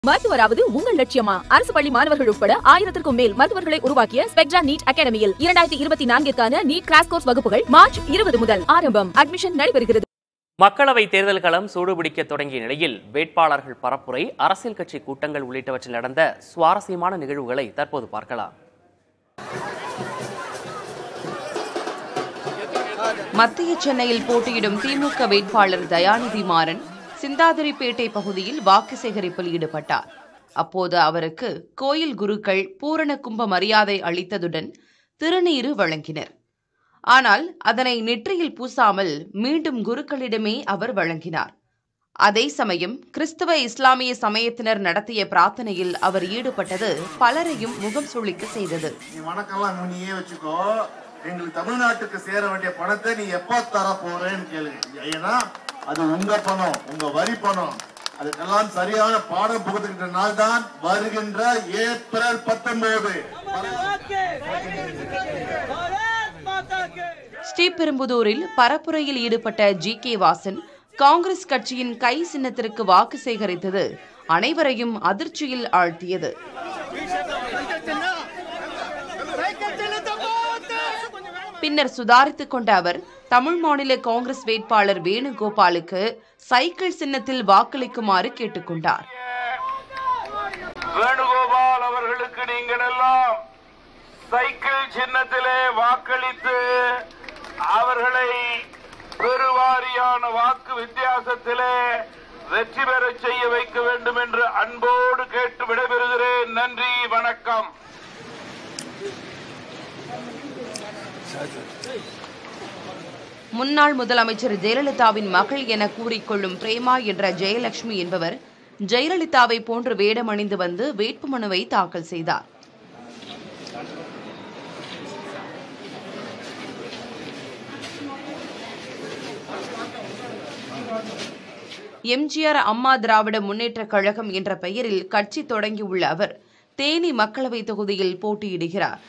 மருத்துவராவது உங்கள் லட்சியமா அரசு பள்ளி மாணவர்கள் உட்பட ஆயிரத்திற்கும் மேல் மருத்துவர்களை உருவாக்கிய ஸ்பெக்ட்ரா நீட் அகாடமியில் இரண்டாயிரத்தி இருபத்தி நான்கிற்கான நீட் கிராஸ் கோர்ஸ் வகுப்புகள் மார்ச் இருபது முதல் ஆரம்பம் அட்மிஷன் நடைபெறுகிறது மக்களவை தேர்தல் களம் சூடுபிடிக்க தொடங்கிய நிலையில் வேட்பாளர்கள் பரப்புரை அரசியல் கட்சி கூட்டங்கள் உள்ளிட்டவற்றில் நடந்த சுவாரஸ்யமான நிகழ்வுகளை தற்போது பார்க்கலாம் மத்திய சென்னையில் போட்டியிடும் திமுக வேட்பாளர் தயாநிதி மாறன் சிந்தாதிரிப்பேட்டை பகுதியில் வாக்கு சேகரிப்பில் ஈடுபட்டார் அப்போது அவருக்கு கோயில் குருக்கள் பூரண கும்ப மரியாதை அளித்ததுடன் திருநீறு வழங்கினர் ஆனால் அதனை நெற்றியில் பூசாமல் மீண்டும் குருக்களிடமே அவர் வழங்கினார் அதே சமயம் கிறிஸ்தவ இஸ்லாமிய சமயத்தினர் நடத்திய பிரார்த்தனையில் அவர் ஈடுபட்டது பலரையும் முகம் சுளிக்க செய்தது நீ வணக்கம்லாம் நீயே வச்சுக்கோ எங்களுக்கு தமிழ்நாட்டுக்கு சேர வேண்டிய பணத்தை நீ எப்ப தர போறேன்னு கேளு ஏன்னா அது உங்க பணம் உங்க வரி பணம் அதுக்கெல்லாம் சரியான பாடம் புகுத்துக்கிட்ட நாள் தான் வருகின்ற ஏப்ரல் பத்தொன்பது ஸ்ரீபெரும்புதூரில் பரப்புரையில் ஈடுபட்ட ஜி கே வாசன் காங்கிரஸ் கட்சியின் கை சின்னத்திற்கு வாக்கு சேகரித்தது அனைவரையும் அதிர்ச்சியில் ஆழ்த்தியது பின்னர் சுதாரித்துக் கொண்ட அவர் தமிழ் மாநில காங்கிரஸ் வேட்பாளர் வேணுகோபாலுக்கு சைக்கிள் சின்னத்தில் வாக்களிக்குமாறு கேட்டுக்கொண்டார் வேணுகோபால் அவர்களுக்கு நீங்கள் எல்லாம் சைக்கிள் சின்னத்திலே வாக்களித்து அவர்களை பெருவாரியான வாக்கு வித்தியாசத்திலே வெற்றி பெறச் செய்ய வைக்க வேண்டும் என்று அன்போடு கேட்டு விடைபெறுகிறேன் நன்றி வணக்கம் முன்னாள் முதலமைச்சர் ஜெயலலிதாவின் மகள் என கூறிக்கொள்ளும் பிரேமா என்ற ஜெயலட்சுமி என்பவர் ஜெயலலிதாவை போன்று வேடமணிந்து வந்து வேட்புமனுவை தாக்கல் செய்தார் எம்ஜிஆர் அம்மா திராவிட முன்னேற்றக் கழகம் என்ற பெயரில் கட்சி தொடங்கியுள்ள அவர் தேனி மக்களவை தொகுதியில் போட்டியிடுகிறார்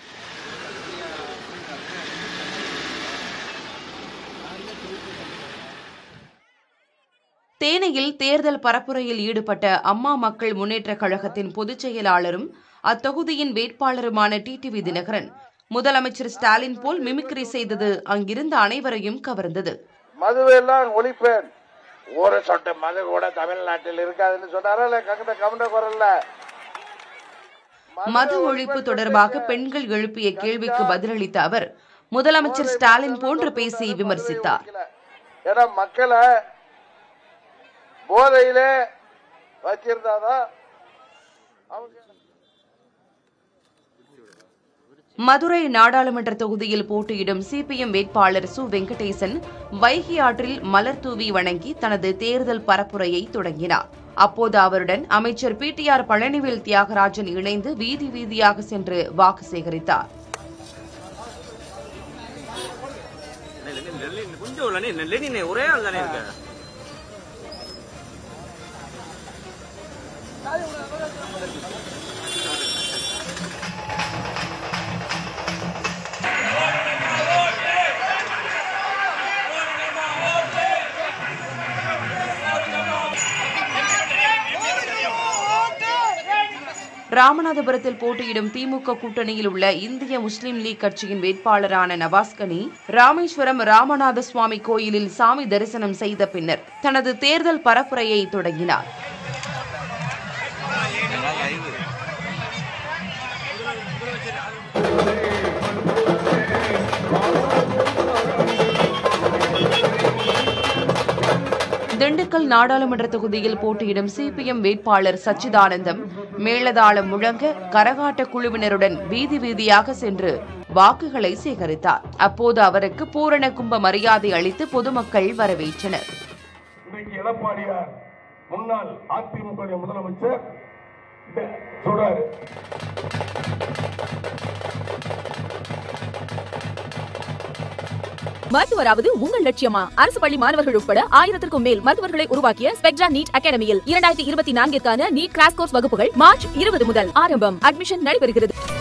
தேனியில் தேர்தல் பரப்புரையில் ஈடுபட்ட அம்மா மக்கள் முன்னேற்றக் கழகத்தின் பொதுச் செயலாளரும் அத்தொகுதியின் வேட்பாளருமான டிடிவி தினகரன் முதலமைச்சர் ஸ்டாலின் போல் மிமிக்ரி செய்தது அங்கிருந்த அனைவரையும் கவர்ந்தது மதுவெல்லாம் ஒழிப்பேன் ஒரு சொட்டு மது கூட தமிழ்நாட்டில் இருக்காதுன்னு சொன்னாரா இல்ல கண்ட கவுண்ட குரல்ல மது ஒழிப்பு தொடர்பாக பெண்கள் எழுப்பிய கேள்விக்கு பதிலளித்த அவர் முதலமைச்சர் ஸ்டாலின் போன்று பேசி விமர்சித்தார் ஏன்னா மக்களை போதையிலே வச்சிருந்தாதான் அவங்க மதுரை நாடாளுமன்ற தொகுதியில் போட்டியிடும் சிபிஎம் வேட்பாளர் சு வெங்கடேசன் வைகை ஆற்றில் மலர் தூவி வணங்கி தனது தேர்தல் பரப்புரையை தொடங்கினார் அப்போது அவருடன் அமைச்சர் பிடிஆர் பழனிவேல் தியாகராஜன் இணைந்து வீதி வீதியாக சென்று வாக்கு சேகரித்தார் கொஞ்சம் லெனின் லெனின் ஒரே ஆள் தானே இருக்க ராமநாதபுரத்தில் போட்டியிடும் திமுக கூட்டணியில் உள்ள இந்திய முஸ்லிம் லீக் கட்சியின் வேட்பாளரான நவாஸ்கனி ராமேஸ்வரம் ராமநாத சுவாமி கோயிலில் சாமி தரிசனம் செய்த பின்னர் தனது தேர்தல் பரப்புரையை தொடங்கினார் திண்டுக்கல் நாடாளுமன்ற தொகுதியில் போட்டியிடும் சிபிஎம் வேட்பாளர் சச்சிதானந்தம் மேளதாளம் முழங்க கரகாட்ட குழுவினருடன் வீதி வீதியாக சென்று வாக்குகளை சேகரித்தார் அப்போது அவருக்கு பூரண கும்ப மரியாதை அளித்து பொதுமக்கள் வரவேற்றனர் இன்றைக்கு எடப்பாடியார் முன்னாள் அதிமுக முதலமைச்சர் இத சொல்றாரு மருத்துவராவது உங்கள் லட்சியமா அரசு பள்ளி மாணவர்கள் உட்பட ஆயிரத்திற்கும் மேல் மருத்துவர்களை உருவாக்கிய ஸ்பெக்ட்ரா நீட் அகாடமியில் இரண்டாயிரத்தி இருபத்தி நான்கிற்கான நீட் கிராஸ் கோர்ஸ் வகுப்புகள் மார்ச் இருபது முதல் ஆரம்பம் அட்மிஷன் நடைபெறுகிறது